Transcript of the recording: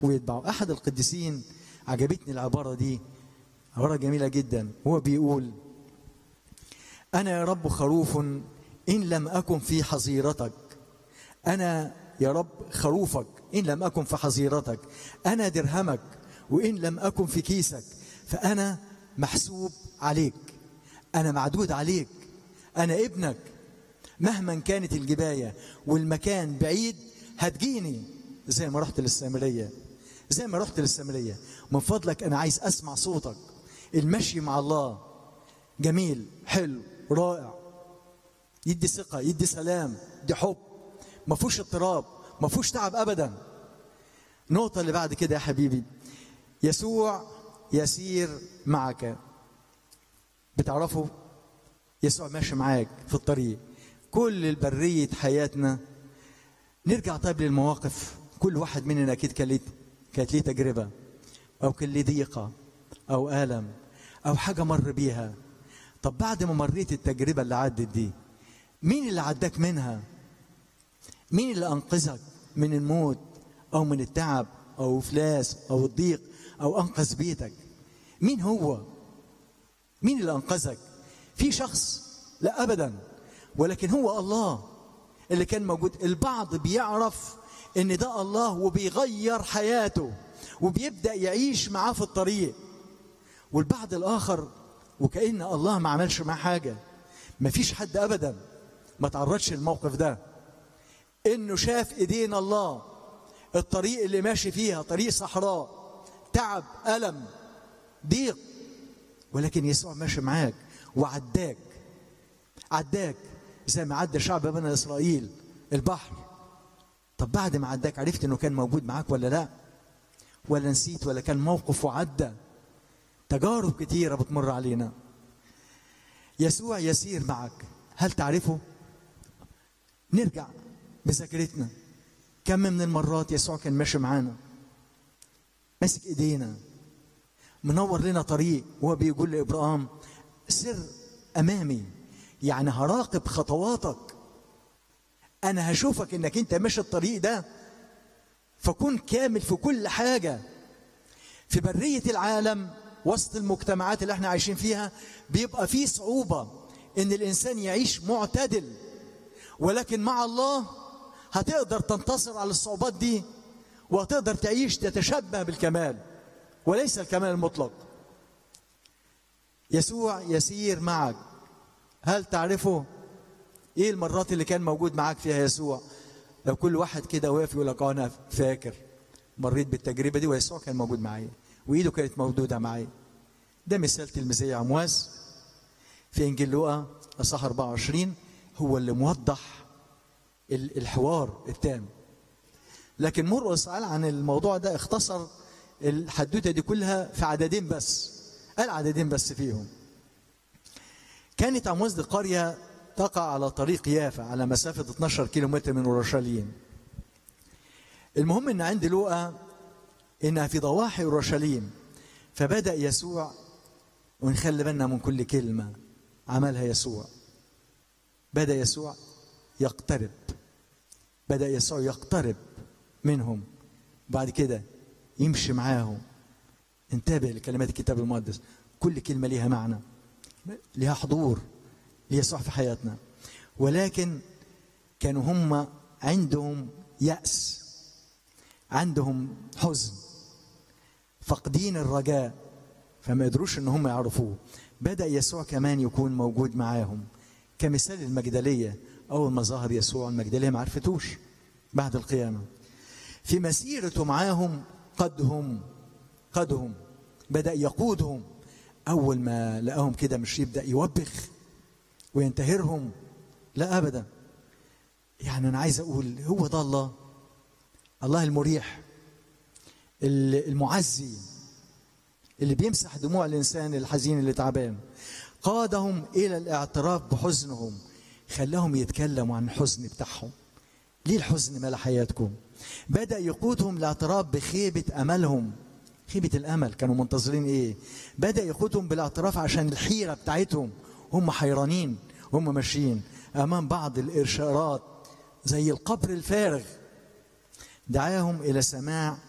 ويتبعوا أحد القديسين عجبتني العبارة دي عبارة جميلة جدا هو بيقول أنا يا رب خروف إن لم أكن في حظيرتك أنا يا رب خروفك إن لم أكن في حظيرتك أنا درهمك وإن لم أكن في كيسك فأنا محسوب عليك أنا معدود عليك أنا ابنك مهما كانت الجباية والمكان بعيد هتجيني زي ما رحت للسامرية زي ما رحت للسامرية من فضلك أنا عايز أسمع صوتك المشي مع الله جميل حلو رائع يدي ثقة يدي سلام يدي حب ما فيهوش اضطراب ما فيهوش تعب أبدا النقطة اللي بعد كده يا حبيبي يسوع يسير معك بتعرفوا يسوع ماشي معاك في الطريق كل البرية حياتنا نرجع طيب للمواقف كل واحد مننا أكيد كان ليه كانت ليه تجربة أو كان ليه ضيقة أو ألم أو حاجة مر بيها طب بعد ما مريت التجربة اللي عدت دي مين اللي عداك منها مين اللي أنقذك من الموت أو من التعب أو إفلاس أو الضيق أو أنقذ بيتك مين هو مين اللي أنقذك في شخص لا أبدا ولكن هو الله اللي كان موجود البعض بيعرف ان ده الله وبيغير حياته وبيبدا يعيش معاه في الطريق والبعض الاخر وكأن الله ما عملش معاه حاجه ما فيش حد ابدا ما تعرضش الموقف ده انه شاف ايدين الله الطريق اللي ماشي فيها طريق صحراء تعب الم ضيق ولكن يسوع ماشي معاك وعداك عداك زي ما عدى شعب بني اسرائيل البحر طب بعد ما عداك عرفت انه كان موجود معاك ولا لا ولا نسيت ولا كان موقف وعدى تجارب كتيره بتمر علينا يسوع يسير معك هل تعرفه نرجع بذاكرتنا كم من المرات يسوع كان ماشي معانا ماسك ايدينا منور لنا طريق وهو بيقول لابراهيم سر امامي يعني هراقب خطواتك انا هشوفك انك انت ماشي الطريق ده فكن كامل في كل حاجه في بريه العالم وسط المجتمعات اللي احنا عايشين فيها بيبقى في صعوبه ان الانسان يعيش معتدل ولكن مع الله هتقدر تنتصر على الصعوبات دي وهتقدر تعيش تتشبه بالكمال وليس الكمال المطلق يسوع يسير معك هل تعرفه ايه المرات اللي كان موجود معاك فيها يسوع لو كل واحد كده واقف يقول لك انا فاكر مريت بالتجربه دي ويسوع كان موجود معايا وايده كانت موجوده معايا ده مثال تلميذي عمواس في انجيل لوقا اصحاح 24 هو اللي موضح الحوار التام لكن مرقس قال عن الموضوع ده اختصر الحدوته دي كلها في عددين بس قال عددين بس فيهم كانت عمواس دي قريه تقع على طريق يافا على مسافة 12 كيلو متر من أورشليم المهم أن عند لوقا إنها في ضواحي أورشليم فبدأ يسوع ونخلي بالنا من كل كلمة عملها يسوع بدأ يسوع يقترب بدأ يسوع يقترب منهم بعد كده يمشي معاهم انتبه لكلمات الكتاب المقدس كل كلمة ليها معنى ليها حضور ليسوع في حياتنا ولكن كانوا هم عندهم يأس عندهم حزن فاقدين الرجاء فما قدروش ان هم يعرفوه بدأ يسوع كمان يكون موجود معاهم كمثال المجدلية أول ما ظهر يسوع المجدلية ما عرفتوش بعد القيامة في مسيرته معاهم قدهم قدهم بدأ يقودهم أول ما لقاهم كده مش يبدأ يوبخ وينتهرهم لا ابدا يعني انا عايز اقول هو ده الله الله المريح المعزي اللي بيمسح دموع الانسان الحزين اللي تعبان قادهم الى الاعتراف بحزنهم خلاهم يتكلموا عن الحزن بتاعهم ليه الحزن مال حياتكم بدا يقودهم لاعتراف بخيبه املهم خيبه الامل كانوا منتظرين ايه بدا يقودهم بالاعتراف عشان الحيره بتاعتهم هم حيرانين هم ماشيين امام بعض الارشادات زي القبر الفارغ دعاهم الى سماع